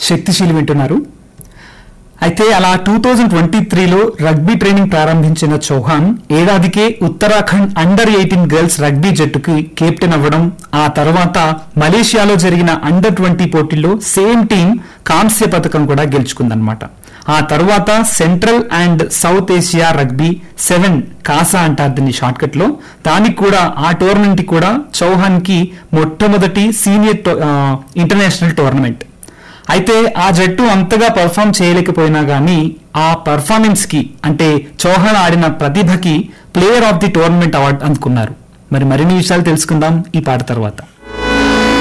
శక్తిశీలి వింటున్నారు అయితే అలా టూ థౌజండ్ ట్వంటీ త్రీలో రగ్బీ ట్రైనింగ్ ప్రారంభించిన చౌహాన్ ఏడాదికే Uttarakhand under eighteen girls rugby జట్టుకి కెప్టెన్ అవ్వడం ఆ తర్వాత మలేషియాలో జరిగిన అండర్ ట్వంటీ పోటీల్లో సేమ్ టీం కాంస్య పథకం కూడా గెలుచుకుందనమాట ఆ తర్వాత central and south Asia rugby seven కాసా అంటారు దీన్ని షార్ట్ కట్ లో దానికి కూడా ఆ టోర్నమెంట్ కూడా చౌహాన్ కి మొట్టమొదటి సీనియర్ టో- ఆ, ఇంటర్నేషనల్ టోర్నమెంట్ అయితే ఆ జట్టు అంతగా పర్ఫామ్ చేయలేకపోయినా గానీ ఆ పర్ఫార్మెన్స్ కి అంటే చౌహాన్ ఆడిన ప్రతిభకి player of the tournament award అందుకున్నారు మరి మరిన్ని విషయాలు తెలుసుకుందాం ఈ పాట తర్వాత